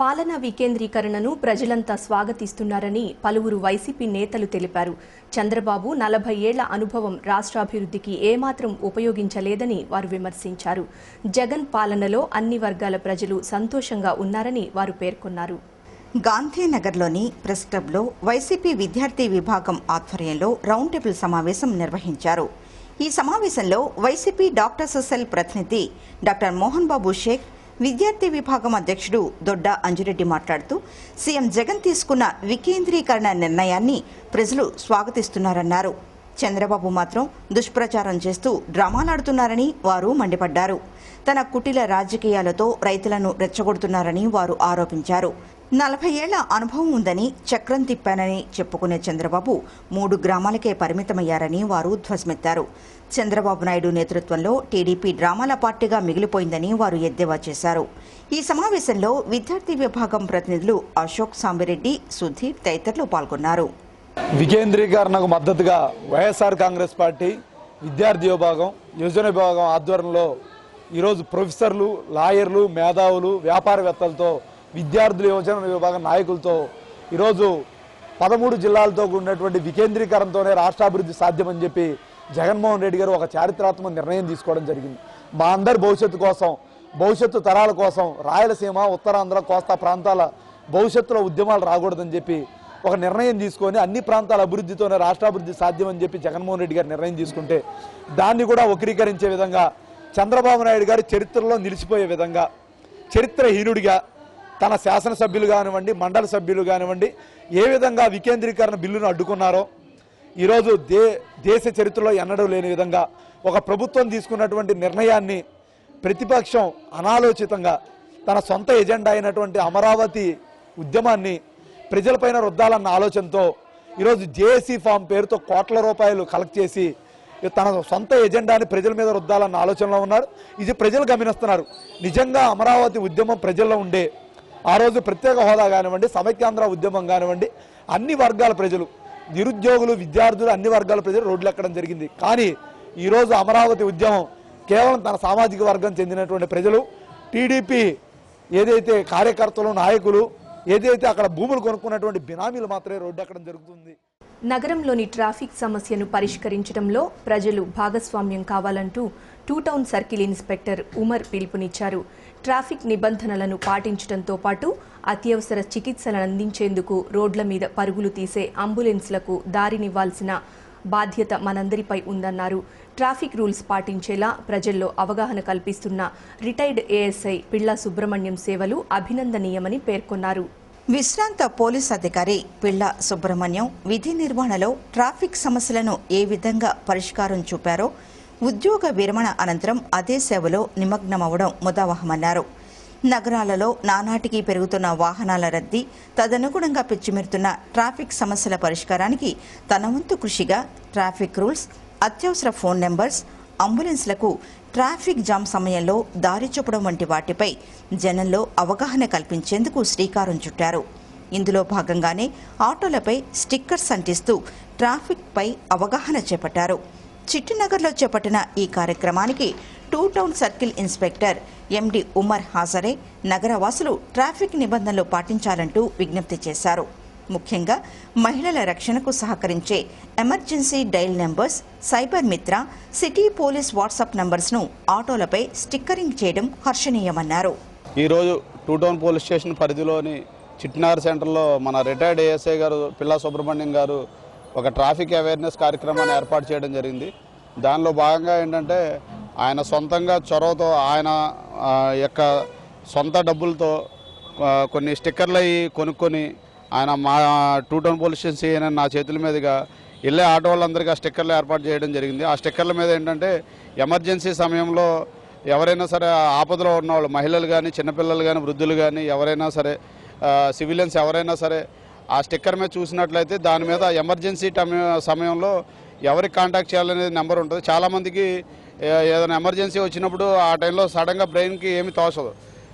పాలనా వికేంద్రీకరణను ప్రజలంతా స్వాగతిస్తున్నారని పలువురు వైసీపీ నేతలు తెలిపారు చంద్రబాబు నలభై ఏళ్ల అనుభవం రాష్ట్రాభివృద్ధికి ఏమాత్రం ఉపయోగించలేదని వారు విమర్శించారు జగన్ పాలనలో అన్ని వర్గాల ప్రజలు సంతోషంగా ఉన్నారని వారు పేర్కొన్నారు గాంధీనగర్లోని ప్రెస్ క్లబ్లో వైసీపీ విద్యార్థి విభాగం ఆధ్వర్యంలో రౌండ్ టేబుల్ సమావేశం నిర్వహించారు ఈ సమావేశంలో వైసీపీ డాక్టర్స్ సెల్ ప్రతినిధి డాక్టర్ మోహన్ బాబు షేక్ విద్యార్థి విభాగం అధ్యక్షుడు దొడ్డ అంజురెడ్డి మాట్లాడుతూ సీఎం జగన్ తీసుకున్న వికేంద్రీకరణ నిర్ణయాన్ని ప్రజలు స్వాగతిస్తున్నారన్నారు చంద్రబాబు మాత్రం దుష్ప్రచారం చేస్తూ డ్రామాలాడుతున్నారని వారు మండిపడ్డారు తన కుటిల రాజకీయాలతో రైతులను రెచ్చగొడుతున్నారని వారు ఆరోపించారు నలభై ఏళ్ల అనుభవం ఉందని చక్రం తిప్పానని చెప్పుకునే చంద్రబాబు మూడు గ్రామాలకే పరిమితమయ్యారని వారు ధ్వజమెత్తారు చంద్రబాబు నాయుడు నేతృత్వంలో టీడీపీ డ్రామాల పార్టీగా మిగిలిపోయిందని వారు ఎద్దేవా చేశారు ఈ సమావేశంలో విద్యార్థి విభాగం ప్రతినిధులు అశోక్ సాంబిరెడ్డి సుధీర్ తదితరులు పాల్గొన్నారు వికేంద్రీకరణకు మద్దతుగా వైఎస్ఆర్ కాంగ్రెస్ పార్టీ విద్యార్థి విభాగం యువజన విభాగం ఆధ్వర్యంలో ఈరోజు ప్రొఫెసర్లు లాయర్లు మేధావులు వ్యాపారవేత్తలతో విద్యార్థుల యువజన విభాగం నాయకులతో ఈరోజు పదమూడు జిల్లాలతో కూడినటువంటి వికేంద్రీకరణతోనే రాష్ట్రాభివృద్ధి సాధ్యమని చెప్పి జగన్మోహన్ రెడ్డి గారు ఒక చారిత్రాత్మక నిర్ణయం తీసుకోవడం జరిగింది మా అందరి భవిష్యత్తు కోసం భవిష్యత్తు తరాల కోసం రాయలసీమ ఉత్తరాంధ్ర కోస్తా ప్రాంతాల భవిష్యత్తులో ఉద్యమాలు రాకూడదని చెప్పి ఒక నిర్ణయం తీసుకొని అన్ని ప్రాంతాల అభివృద్ధితోనే రాష్ట్రాభివృద్ధి సాధ్యమని చెప్పి జగన్మోహన్ రెడ్డి గారు నిర్ణయం తీసుకుంటే దాన్ని కూడా వక్రీకరించే విధంగా చంద్రబాబు నాయుడు గారు చరిత్రలో నిలిచిపోయే విధంగా చరిత్రహీనుడిగా తన శాసనసభ్యులు కానివ్వండి మండలి సభ్యులు కానివ్వండి ఏ విధంగా వికేంద్రీకరణ బిల్లును అడ్డుకున్నారో ఈరోజు దే దేశ చరిత్రలో ఎన్నడూ లేని విధంగా ఒక ప్రభుత్వం తీసుకున్నటువంటి నిర్ణయాన్ని ప్రతిపక్షం అనాలోచితంగా తన సొంత ఎజెండా అయినటువంటి అమరావతి ఉద్యమాన్ని ప్రజలపైన రుద్దాలన్న ఆలోచనతో ఈరోజు జేఏసీ ఫామ్ పేరుతో కోట్ల రూపాయలు కలెక్ట్ చేసి తన సొంత ఎజెండాని ప్రజల మీద రుద్దాలన్న ఆలోచనలో ఉన్నారు ఇది ప్రజలు గమనిస్తున్నారు నిజంగా అమరావతి ఉద్యమం ప్రజల్లో ఉండే ఆ రోజు ప్రత్యేక హోదా కానివ్వండి సమైక్యాంధ్ర ఉద్యమం కానివ్వండి అన్ని వర్గాల ప్రజలు నిరుద్యోగులు విద్యార్థులు అన్ని వర్గాల ప్రజలు రోడ్లు ఎక్కడం జరిగింది కానీ ఈరోజు అమరావతి ఉద్యమం కేవలం తన సామాజిక వర్గం చెందినటువంటి ప్రజలు టీడీపీ ఏదైతే కార్యకర్తలు నాయకులు ఏదైతే అక్కడ భూములు కొనుక్కున్నటువంటి బినామీలు మాత్రమే రోడ్డు ఎక్కడం జరుగుతుంది నగరంలోని ట్రాఫిక్ సమస్యను పరిష్కరించడంలో ప్రజలు భాగస్వామ్యం కావాలంటూ two town circle inspector Umar పిలుపునిచ్చారు ట్రాఫిక్ నిబంధనలను పాటించడంతో పాటు అత్యవసర చికిత్సలను అందించేందుకు రోడ్ల మీద పరుగులు తీసే అంబులెన్స్లకు దారినివ్వాల్సిన బాధ్యత మనందరిపై ఉందన్నారు ట్రాఫిక్ రూల్స్ పాటించేలా ప్రజల్లో అవగాహన కల్పిస్తున్న రిటైర్డ్ ఏఎస్ఐ పిళ్ల సుబ్రహ్మణ్యం సేవలు అభినందనీయమని పేర్కొన్నారు విశ్రాంత పోలీస్ అధికారి పిళ్ల సుబ్రహ్మణ్యం విధి నిర్వహణలో ట్రాఫిక్ సమస్యలను ఏ విధంగా పరిష్కారం చూపారో ఉద్యోగ విరమణ అనంతరం అదే సేవలో నిమగ్నమవడం ముదావహమన్నారు నగరాలలో నానాటికి పెరుగుతున్న వాహనాల రద్దీ తదనుగుణంగా పిచ్చిమెరుతున్న ట్రాఫిక్ సమస్యల పరిష్కారానికి తన వంతు కృషిగా ట్రాఫిక్ రూల్స్ అత్యవసర ఫోన్ నెంబర్స్ అంబులెన్స్లకు ట్రాఫిక్ జామ్ సమయంలో దారి చూపడం వంటి వాటిపై జనంలో అవగాహన కల్పించేందుకు శ్రీకారం చుట్టారు ఇందులో భాగంగానే ఆటోలపై స్టిక్కర్స్ అంటిస్తూ ట్రాఫిక్పై అవగాహన చేపట్టారు చిట్టినగర్లో చేపట్టిన ఈ కార్యక్రమానికి two town circle inspector MD Umar హాజరే నగరవాసులు ట్రాఫిక్ నిబంధనలు పాటించాలంటూ విజ్ఞప్తి చేశారు ముఖ్యంగా మహిళల రక్షణకు సహకరించే emergency dial numbers cyber Mitra city police WhatsApp నంబర్స్ను ఆటోలపై స్టిక్కరింగ్ చేయడం హర్షణీయమన్నారు ఈరోజు టూ టౌన్ పోలీస్ స్టేషన్ పరిధిలోని చిట్నార్ సెంటర్లో మన రిటైర్డ్ ఏఎస్ఐ గారు పిల్లా సుబ్రహ్మణ్యం గారు ఒక ట్రాఫిక్ అవేర్నెస్ కార్యక్రమాన్ని ఏర్పాటు చేయడం జరిగింది దానిలో భాగంగా ఏంటంటే ఆయన సొంతంగా చొరవతో ఆయన ఆ, యొక్క సొంత డబ్బులతో ఆ, కొన్ని స్టిక్కర్లు అవి కొనుక్కొని ఆయన మా టూ టౌన్ పోలీస్ స్టేషన్ సీఎన్ నా చేతుల మీదుగా వెళ్ళే ఆటో వాళ్ళందరికీ ఆ స్టిక్కర్లు ఏర్పాటు చేయడం జరిగింది ఆ స్టిక్కర్ల మీద ఏంటంటే ఎమర్జెన్సీ సమయంలో ఎవరైనా సరే ఆపదలో ఉన్న వాళ్ళు మహిళలు కానీ చిన్నపిల్లలు కానీ వృద్ధులు కానీ ఎవరైనా సరే సివిలియన్స్ ఎవరైనా సరే ఆ స్టిక్కర్ మీద చూసినట్లయితే దాని మీద ఎమర్జెన్సీ టమ- సమయంలో ఎవరికి కాంటాక్ట్ చేయాలనేది నెంబర్ ఉంటుంది చాలామందికి ఏ- ఏదైనా ఎమర్జెన్సీ వచ్చినప్పుడు ఆ టైంలో సడన్గా బ్రెయిన్కి ఏమి తోచదు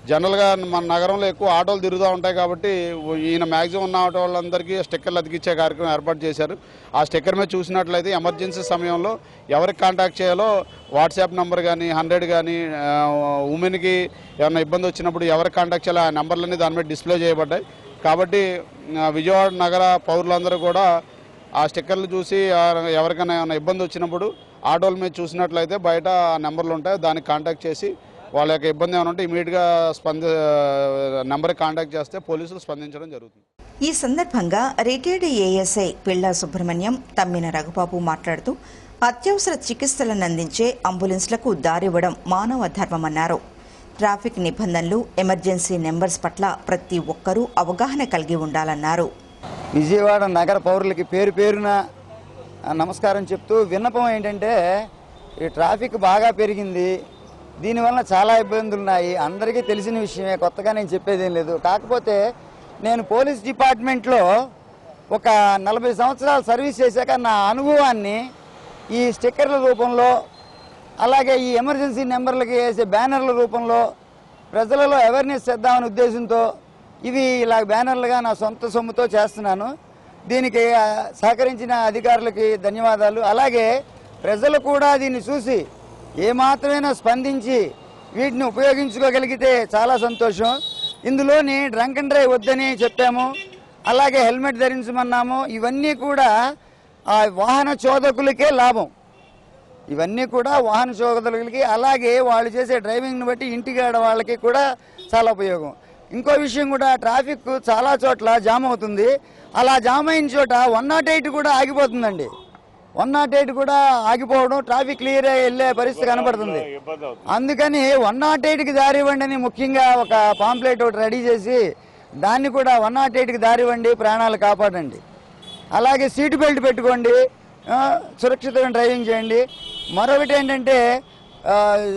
జనరల్గా మన నగరంలో ఎక్కువ ఆటోలు తిరుగుతూ ఉంటాయి కాబట్టి ఈయన మ్యాక్సిమం ఉన్న ఆటో వాళ్ళందరికీ స్టిక్కర్లు అతికిచ్చే కార్యక్రమం ఏర్పాటు చేశారు ఆ స్టిక్కర్ మీద చూసినట్లయితే ఎమర్జెన్సీ సమయంలో ఎవరికి కాంటాక్ట్ చేయాలో వాట్సాప్ నెంబర్ కానీ హండ్రెడ్ కానీ ఉమెన్కి ఏమైనా ఇబ్బంది వచ్చినప్పుడు ఎవరికి కాంటాక్ట్ చేయాలో ఆ నెంబర్లన్నీ దాని మీద డిస్ప్లే చేయబడ్డాయి కాబట్టి ఆ, విజయవాడ నగర పౌరులందరూ కూడా ఆ స్టిక్కర్లు చూసి ఆ, ఎవరికైనా ఏమైనా ఇబ్బంది వచ్చినప్పుడు ఆటోల మీద చూసినట్లయితే బయట ఆ నెంబర్లు ఉంటాయి దానికి కాంటాక్ట్ చేసి వాళ్ళ యొక్క ఇబ్బంది ఏమైనా ఉంటే ఇమీడియట్గా స్పంద నెంబర్కి కాంటాక్ట్ చేస్తే పోలీసులు స్పందించడం జరుగుతుంది ఈ సందర్భంగా రిటైర్డ్ ఏఎస్ఐ పిళ్ళ సుబ్రహ్మణ్యం తమ్మిన రఘుబాబు మాట్లాడుతూ అత్యవసర చికిత్సలను అందించే అంబులెన్స్లకు దారివ్వడం మానవ ధర్మమన్నారు ట్రాఫిక్ నిబంధనలు ఎమర్జెన్సీ నెంబర్స్ పట్ల ప్రతి ఒక్కరూ అవగాహన కలిగి ఉండాలన్నారు విజయవాడ నగర పౌరులకి పేరు పేరున ఆ, నమస్కారం చెప్తూ విన్నపం ఏంటంటే ఈ ట్రాఫిక్ బాగా పెరిగింది దీనివల్ల చాలా ఇబ్బందులు ఉన్నాయి అందరికీ తెలిసిన విషయమే కొత్తగా నేను చెప్పేదేం లేదు కాకపోతే నేను పోలీస్ డిపార్ట్మెంట్లో ఒక నలభై సంవత్సరాలు సర్వీస్ చేశాక నా అనుభవాన్ని ఈ స్టిక్కర్ల రూపంలో అలాగే ఈ ఎమర్జెన్సీ నెంబర్లకి వేసే బ్యానర్ల రూపంలో ప్రజలలో అవేర్నెస్ చేద్దామనే ఉద్దేశంతో ఇవి ఇలా బ్యానర్లుగా నా సొంత సొమ్ముతో చేస్తున్నాను దీనికి ఆ, సహకరించిన అధికారులకి ధన్యవాదాలు అలాగే ప్రజలు కూడా దీన్ని చూసి ఏమాత్రమైనా స్పందించి వీటిని ఉపయోగించుకోగలిగితే చాలా సంతోషం ఇందులోని డ్రంక్ అండ్ డ్రైవ్ వద్దని చెప్పాము అలాగే హెల్మెట్ ధరించమన్నాము ఇవన్నీ కూడా ఆ వాహన చోదకులకే లాభం ఇవన్నీ కూడా వాహన చోదకులకి అలాగే వాళ్ళు చేసే డ్రైవింగ్ని బట్టి ఇంటికాడ వాళ్ళకి కూడా చాలా ఉపయోగం ఇంకో విషయం కూడా ట్రాఫిక్ చాలా చోట్ల జామ్ అవుతుంది అలా జామ్ అయిన చోట వన్ నాట్ ఎయిట్ కూడా ఆగిపోతుందండి వన్ నాట్ ఎయిట్ కూడా ఆగిపోవడం ట్రాఫిక్ క్లియర్ అయ్యి వెళ్ళే పరిస్థితి కనపడుతుంది అందుకని వన్ నాట్ ఎయిట్కి దారి ఇవ్వండి అని ముఖ్యంగా ఒక పాంప్లెట్ ఒకటి రెడీ చేసి దాన్ని కూడా వన్ నాట్ ఎయిట్కి దారి ఇవ్వండి ప్రాణాలు కాపాడండి అలాగే సీట్ బెల్ట్ పెట్టుకోండి ఆ, సురక్షితమైన డ్రైవింగ్ చేయండి మరొకటి ఏంటంటే ఆ,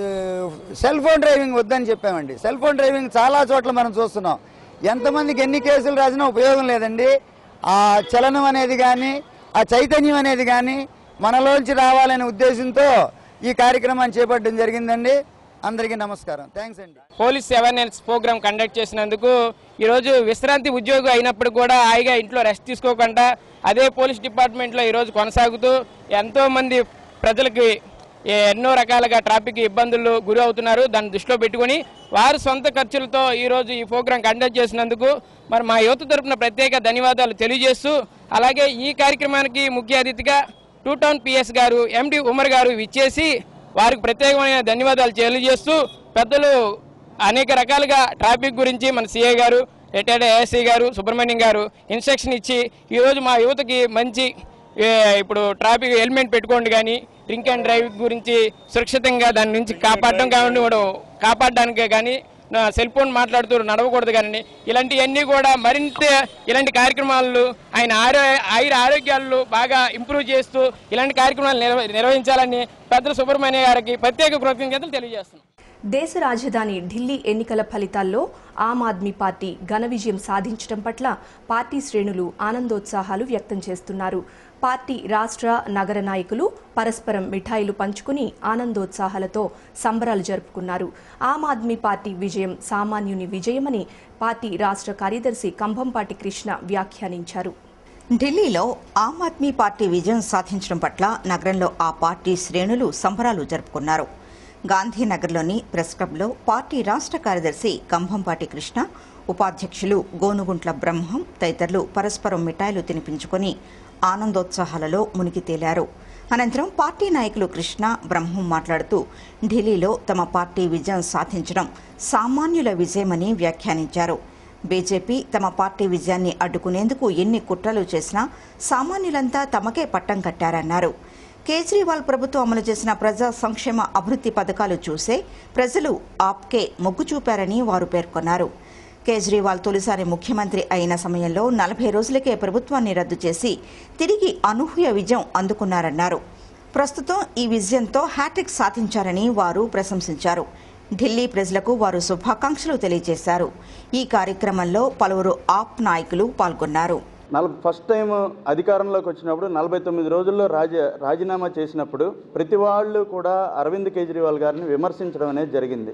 సెల్ ఫోన్ డ్రైవింగ్ వద్దని చెప్పామండి సెల్ ఫోన్ డ్రైవింగ్ చాలా చోట్ల మనం చూస్తున్నాం ఎంతమందికి ఎన్ని కేసులు రాసినా ఉపయోగం లేదండి ఆ చలనం అనేది కానీ ఆ చైతన్యం అనేది కానీ మనలోంచి రావాలనే ఉద్దేశంతో ఈ కార్యక్రమాన్ని చేపట్టడం జరిగిందండి అందరికీ నమస్కారం థ్యాంక్స్ అండి పోలీస్ అవేర్నెస్ ప్రోగ్రామ్ కండక్ట్ చేసినందుకు ఈరోజు విశ్రాంతి ఉద్యోగి అయినప్పుడు కూడా హాయిగా ఇంట్లో రెస్ట్ తీసుకోకుండా అదే పోలీస్ డిపార్ట్మెంట్లో ఈరోజు కొనసాగుతూ ఎంతో మంది ప్రజలకి ఏ- ఎన్నో రకాలుగా ట్రాఫిక్ ఇబ్బందులు గురి అవుతున్నారు దాన్ని దృష్టిలో పెట్టుకొని వారి సొంత ఖర్చులతో ఈరోజు ఈ ప్రోగ్రాం కండక్ట్ చేసినందుకు మరి మా యువత తరపున ప్రత్యేక ధన్యవాదాలు తెలియజేస్తూ అలాగే ఈ కార్యక్రమానికి ముఖ్య అతిథిగా టూ టౌన్ పిఎస్ గారు ఎండి ఉమర్ గారు ఇచ్చేసి వారికి ప్రత్యేకమైన ధన్యవాదాలు తెలియజేస్తూ పెద్దలు అనేక రకాలుగా ట్రాఫిక్ గురించి మన సిఐ గారు రిటైర్డ్ ఏఎస్సీ గారు సుబ్రహ్మణ్యం గారు ఇన్స్ట్రక్షన్ ఇచ్చి ఈరోజు మా యువతకి మంచి ఏ, ఇప్పుడు ట్రాఫిక్ హెల్మెట్ పెట్టుకోండి కానీ డ్రింక్ అండ్ డ్రైవ్ గురించి సురక్షితంగా దాని నుంచి కాపాడడం కావండి కాపాడడానికే కానీ నా సెల్ ఫోన్ మాట్లాడుతూ నడవకూడదు కానీ ఇలాంటివన్నీ కూడా మరింత ఇలాంటి కార్యక్రమాలు ఆయన ఆరో ఆయుర ఆరోగ్యాలు బాగా ఇంప్రూవ్ చేస్తూ ఇలాంటి కార్యక్రమాలు నిర్వ- నిర్వహించాలని పెద్దల సుబ్రహ్మణ్య గారికి ప్రత్యేక కృతజ్ఞతలు తెలియజేస్తున్నాం దేశ రాజధాని ఢిల్లీ ఎన్నికల ఫలితాల్లో ఆమ్ ఆద్మీ పార్టీ ఘన విజయం సాధించడం పట్ల పార్టీ శ్రేణులు ఆనందోత్సాహాలు వ్యక్తం చేస్తున్నారు పార్టీ రాష్ట్ర నగర నాయకులు పరస్పరం మిఠాయిలు పంచుకుని ఆనందోత్సాహాలతో సంబరాలు జరుపుకున్నారు ఆమ్ ఆద్మీ పార్టీ విజయం సామాన్యుని విజయమని పార్టీ రాష్ట్ర కార్యదర్శి కంభంపాటి కృష్ణ వ్యాఖ్యానించారు ఢిల్లీలో ఆమ్ ఆద్మీ పార్టీ విజయం సాధించడం పట్ల నగరంలో ఆ పార్టీ శ్రేణులు సంబరాలు జరుపుకున్నారు గాంధీనగర్లోని ప్రెస్ క్లబ్లో పార్టీ రాష్ట్ర కార్యదర్శి కంభంపాటి కృష్ణ ఉపాధ్యక్షులు గోనుగుంట్ల బ్రహ్మం తదితరులు పరస్పరం మిఠాయిలు తినిపించుకొని ఆనందోత్సాహాలలో మునిగి తేలారు అనంతరం పార్టీ నాయకులు కృష్ణ బ్రహ్మం మాట్లాడుతూ ఢిల్లీలో తమ పార్టీ విజయం సాధించడం సామాన్యుల విజయమని వ్యాఖ్యానించారు బీజేపీ తమ పార్టీ విజయాన్ని అడ్డుకునేందుకు ఎన్ని కుట్రలు చేసినా సామాన్యులంతా తమకే పట్టం కట్టారన్నారు కేజ్రీవాల్ ప్రభుత్వం అమలు చేసిన ప్రజా సంక్షేమ అభివృద్ధి పథకాలు చూసే ప్రజలు ఆప్కే మొగ్గు చూపారని వారు పేర్కొన్నారు కేజ్రీవాల్ తొలిసారి ముఖ్యమంత్రి అయిన సమయంలో నలభై రోజులకే ప్రభుత్వాన్ని రద్దు చేసి తిరిగి అనూహ్య విజయం అందుకున్నారన్నారు ప్రస్తుతం ఈ విజయంతో హ్యాట్రిక్ సాధించారని వారు ప్రశంసించారు ఢిల్లీ ప్రజలకు వారు శుభాకాంక్షలు తెలియజేశారు ఈ కార్యక్రమంలో పలువురు ఆప్ నాయకులు పాల్గొన్నారు నలభై ఫస్ట్ టైం అధికారంలోకి వచ్చినప్పుడు నలభై తొమ్మిది రోజుల్లో రాజ రాజీనామా చేసినప్పుడు ప్రతి వాళ్ళు కూడా అరవింద్ కేజ్రీవాల్ గారిని విమర్శించడం అనేది జరిగింది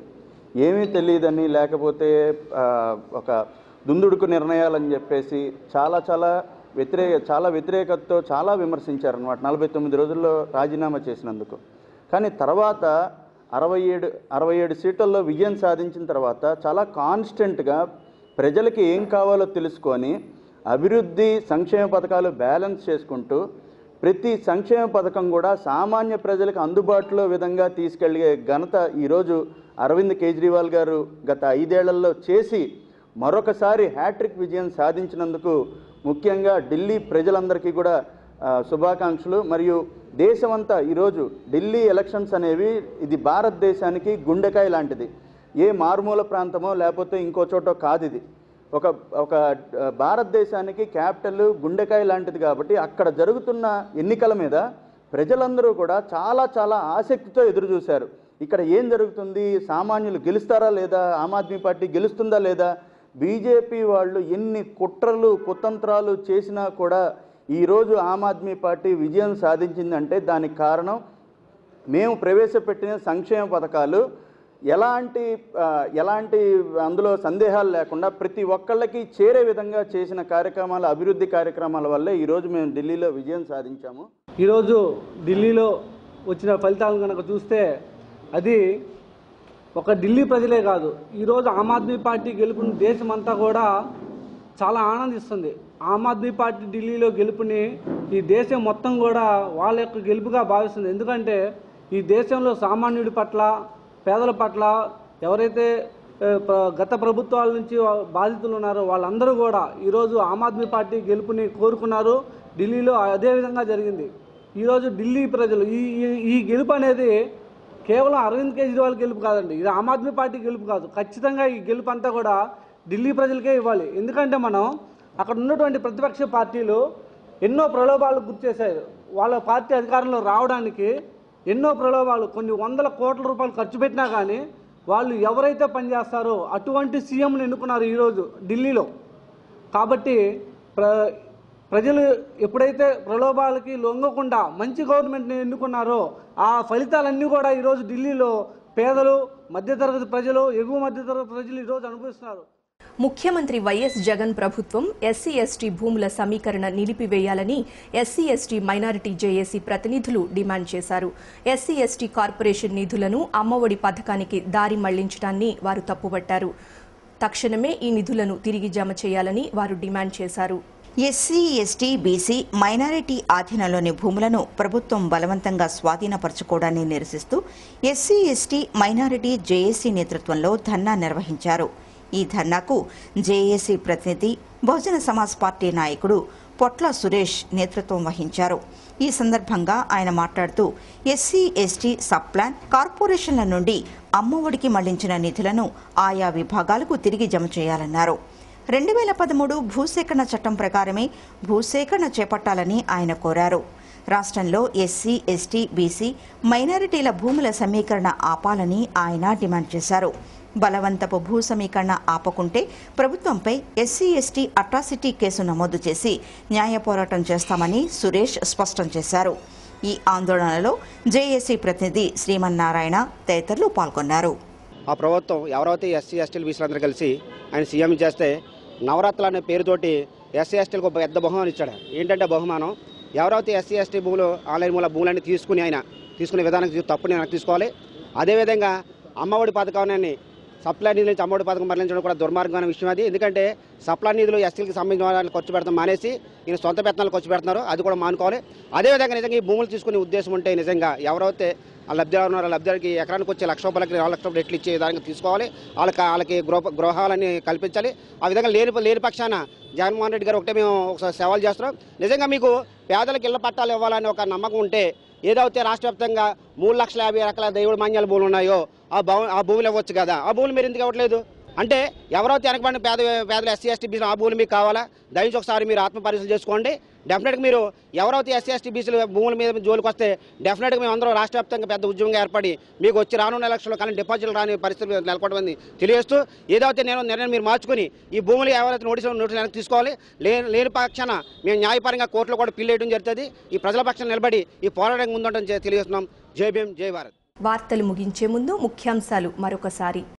ఏమీ తెలియదని లేకపోతే ఆ, ఒక దుందుడుకు నిర్ణయాలని చెప్పేసి చాలా చాలా వ్యతిరేక చాలా వ్యతిరేకతతో చాలా విమర్శించారు అనమాట నలభై తొమ్మిది రోజుల్లో రాజీనామా చేసినందుకు కానీ తర్వాత అరవై ఏడు అరవై ఏడు సీట్లలో విజయం సాధించిన తర్వాత చాలా కాన్స్టెంట్గా ప్రజలకి ఏం కావాలో తెలుసుకొని అభివృద్ధి సంక్షేమ పథకాలు బ్యాలెన్స్ చేసుకుంటూ ప్రతి సంక్షేమ పథకం కూడా సామాన్య ప్రజలకు అందుబాటులో విధంగా తీసుకెళ్ళే ఘనత ఈరోజు అరవింద్ కేజ్రీవాల్ గారు గత ఐదేళ్లలో చేసి మరొకసారి హ్యాట్రిక్ విజయం సాధించినందుకు ముఖ్యంగా ఢిల్లీ ప్రజలందరికీ కూడా ఆ, శుభాకాంక్షలు మరియు దేశమంతా ఈరోజు ఢిల్లీ ఎలక్షన్స్ అనేవి ఇది భారతదేశానికి గుండెకాయ లాంటిది ఏ మారుమూల ప్రాంతమో లేకపోతే ఇంకో చోటో కాదు ఇది ఒక ఒక ఆ, భారతదేశానికి క్యాపిటల్ గుండెకాయ లాంటిది కాబట్టి అక్కడ జరుగుతున్న ఎన్నికల మీద ప్రజలందరూ కూడా చాలా చాలా ఆసక్తితో ఎదురు చూశారు ఇక్కడ ఏం జరుగుతుంది సామాన్యులు గెలుస్తారా లేదా ఆమ్ ఆద్మీ పార్టీ గెలుస్తుందా లేదా బీజేపీ వాళ్ళు ఎన్ని కుట్రలు కుతంత్రాలు చేసినా కూడా ఈరోజు ఆమ్ ఆద్మీ పార్టీ విజయం సాధించిందంటే దానికి కారణం మేము ప్రవేశపెట్టిన సంక్షేమ పథకాలు ఎలాంటి ఆ, ఎలాంటి అందులో సందేహాలు లేకుండా ప్రతి ఒక్కళ్ళకి చేరే విధంగా చేసిన కార్యక్రమాల అభివృద్ధి కార్యక్రమాల వల్లే ఈరోజు మేము ఢిల్లీలో విజయం సాధించాము ఈరోజు ఢిల్లీలో వచ్చిన ఫలితాలను కనుక చూస్తే అది ఒక ఢిల్లీ ప్రజలే కాదు ఈరోజు ఆమ్ ఆద్మీ పార్టీ గెలుపుని దేశమంతా కూడా చాలా ఆనందిస్తుంది ఆమ్ ఆద్మీ పార్టీ ఢిల్లీలో గెలుపుని ఈ దేశం మొత్తం కూడా వాళ్ళ యొక్క గెలుపుగా భావిస్తుంది ఎందుకంటే ఈ దేశంలో సామాన్యుడి పట్ల పేదల పట్ల ఎవరైతే ఏ, ప్ర- గత ప్రభుత్వాల నుంచి వా- బాధితులు ఉన్నారో వాళ్ళందరూ కూడా ఈరోజు ఆమ్ ఆద్మీ పార్టీ గెలుపుని కోరుకున్నారు ఢిల్లీలో అదే విధంగా జరిగింది ఈరోజు ఢిల్లీ ప్రజలు ఈ ఈ- ఈ గెలుపు అనేది కేవలం అరవింద్ కేజ్రీవాల్ గెలుపు కాదండి ఇది ఆమ్ ఆద్మీ పార్టీ గెలుపు కాదు ఖచ్చితంగా ఈ గెలుపు అంతా కూడా ఢిల్లీ ప్రజలకే ఇవ్వాలి ఎందుకంటే మనం అక్కడ ఉన్నటువంటి ప్రతిపక్ష పార్టీలు ఎన్నో ప్రలోభాలు గుర్తు చేశారు వాళ్ళ పార్టీ అధికారంలో రావడానికి ఎన్నో ప్రలోభాలు కొన్ని వందల కోట్ల రూపాయలు ఖర్చు పెట్టినా కానీ వాళ్ళు ఎవరైతే పనిచేస్తారో అటువంటి సీఎంని ఎన్నుకున్నారు ఈరోజు ఢిల్లీలో కాబట్టి ప్ర ప్రజలు ఎప్పుడైతే ప్రలోభాలకి లొంగకుండా మంచి గవర్నమెంట్ని ఎన్నుకున్నారో ఆ ఫలితాలన్నీ కూడా ఈరోజు ఢిల్లీలో పేదలు మధ్యతరగతి ప్రజలు ఎగువ మధ్యతరగతి ప్రజలు ఈరోజు అనుభవిస్తున్నారు ముఖ్యమంత్రి వైఎస్ జగన్ ప్రభుత్వం ఎస్సీ ఎస్టీ భూముల సమీకరణ నిలిపివేయాలని ఎస్సీ ఎస్టీ మైనారిటీ జేఏసీ ప్రతినిధులు డిమాండ్ చేశారు ఎస్సీ ఎస్టీ కార్పొరేషన్ నిధులను అమ్మఒడి పథకానికి దారి మళ్లించడాన్ని వారు తప్పుపట్టారు తక్షణమే ఈ నిధులను తిరిగి జమ చేయాలని వారు డిమాండ్ చేశారు ఎస్సీ ఎస్టీ బీసీ మైనారిటీ ఆధీనంలోని భూములను ప్రభుత్వం బలవంతంగా స్వాధీనపరచుకోవడాన్ని నిరసిస్తూ ఎస్సీ ఎస్టీ మైనారిటీ జేఏసీ నేతృత్వంలో ధర్నా నిర్వహించారు ఈ ధర్నాకు జేఏసీ ప్రతినిధి బహుజన సమాజ్ పార్టీ నాయకుడు పొట్ల సురేష్ నేతృత్వం వహించారు ఈ సందర్భంగా ఆయన మాట్లాడుతూ ఎస్సీ ఎస్టీ సబ్ ప్లాన్ కార్పొరేషన్ల నుండి అమ్మఒడికి మళ్లించిన నిధులను ఆయా విభాగాలకు తిరిగి జమ చేయాలన్నారు రెండు వేల పదమూడు భూసేకరణ చట్టం ప్రకారమే భూసేకరణ చేపట్టాలని ఆయన కోరారు రాష్ట్రంలో ఎస్సీ ఎస్టీ బీసీ మైనారిటీల భూముల సమీకరణ ఆపాలని ఆయన డిమాండ్ చేశారు బలవంతపు భూ సమీకరణ ఆపకుంటే ప్రభుత్వంపై ఎస్సీ ఎస్టీ అట్రాసిటీ కేసు నమోదు చేసి న్యాయ పోరాటం చేస్తామని సురేష్ స్పష్టం చేశారు ఈ ఆందోళనలో జేఏసీ ప్రతినిధి శ్రీమన్నారాయణ తదితరులు పాల్గొన్నారు ఆ ప్రభుత్వం ఎవరైతే ఎస్సీ ఎస్టీలు బీసీలందరూ కలిసి ఆయన సీఎం చేస్తే నవరాత్రులు అనే పేరుతోటి ఎస్సీ ఎస్టీలకు ఒక పెద్ద బహుమానం ఇచ్చాడు ఏంటంటే బహుమానం ఎవరైతే ఎస్సీ ఎస్టీ భూములు ఆన్లైన్ మూల భూములన్నీ తీసుకుని ఆయన తీసుకునే విధానం తప్పుని వెనక్కి తీసుకోవాలి అదేవిధంగా అమ్మఒడి పథకాన్ని సప్లై నిధుల నుంచి అమ్మఒడి పథకం మరలించడం కూడా దుర్మార్గమైన విషయం అది ఎందుకంటే సప్లై నిధులు ఎస్టీలకు సంబంధించిన వాళ్ళకి ఖర్చు పెడతాం మానేసి ఈయన సొంత పెత్తనాలు ఖర్చు పెడుతున్నారు అది కూడా మానుకోవాలి అదేవిధంగా నిజంగా ఈ భూములు తీసుకునే ఉద్దేశం ఉంటే నిజంగా ఎవరైతే ఆ లబ్ధిదారు ఉన్నారో ఆ లబ్ధిదారికి ఎకరానికి వచ్చే లక్ష రూపాయలకి నాలుగు లక్షల రూపాయలు ఎట్లు ఇచ్చే విధానికి తీసుకోవాలి వాళ్ళకి వాళ్ళకి గృహ గృహాలని కల్పించాలి ఆ విధంగా లేని లేని పక్షాన జగన్మోహన్ రెడ్డి గారు ఒకటే మేము ఒకసారి సవాల్ చేస్తున్నాం నిజంగా మీకు పేదలకు ఇళ్ల పట్టాలు ఇవ్వాలని ఒక నమ్మకం ఉంటే ఏదైతే రాష్ట్ర వ్యాప్తంగా మూడు లక్షల యాభై రకాల దేవుడు మాన్యాల భూములు ఉన్నాయో ఆ భూ ఆ భూములు ఇవ్వచ్చు కదా ఆ భూములు మీరు ఎందుకు ఇవ్వట్లేదు అంటే ఎవరైతే వెనకబడిన పేద పేదలు ఎస్సీ ఎస్టీ బీసీలు ఆ భూములు మీకు కావాలా దయచేసి ఒకసారి మీరు ఆత్మ పరిశీలన చేసుకోండి డెఫినెట్గా మీరు ఎవరైతే ఎస్సీ ఎస్టీ బీసీలు భూముల మీద జోలికి వస్తే డెఫినెట్గా మేము అందరం రాష్ట్ర వ్యాప్తంగా పెద్ద ఉద్యమంగా ఏర్పడి మీకు వచ్చి రానున్న ఎలక్షన్లో కానీ డిపాజిట్లు రాని పరిస్థితి నెలకొంటుంది తెలియజేస్తూ ఏదైతే నేను నిర్ణయం మీరు మార్చుకుని ఈ భూములు ఎవరైతే నోటీసులు నోటీసులు వెనక్కి తీసుకోవాలి లేని లేని పక్షాన మేము న్యాయపరంగా కోర్టులో కూడా పిల్లి వేయడం జరుగుతుంది ఈ ప్రజల పక్షాన నిలబడి ఈ పోరాటం ముందుంటని తెలియజేస్తున్నాం జై భీమ్ జై భారత్ వార్తలు ముగించే ముందు ముఖ్యాంశాలు మరొకసారి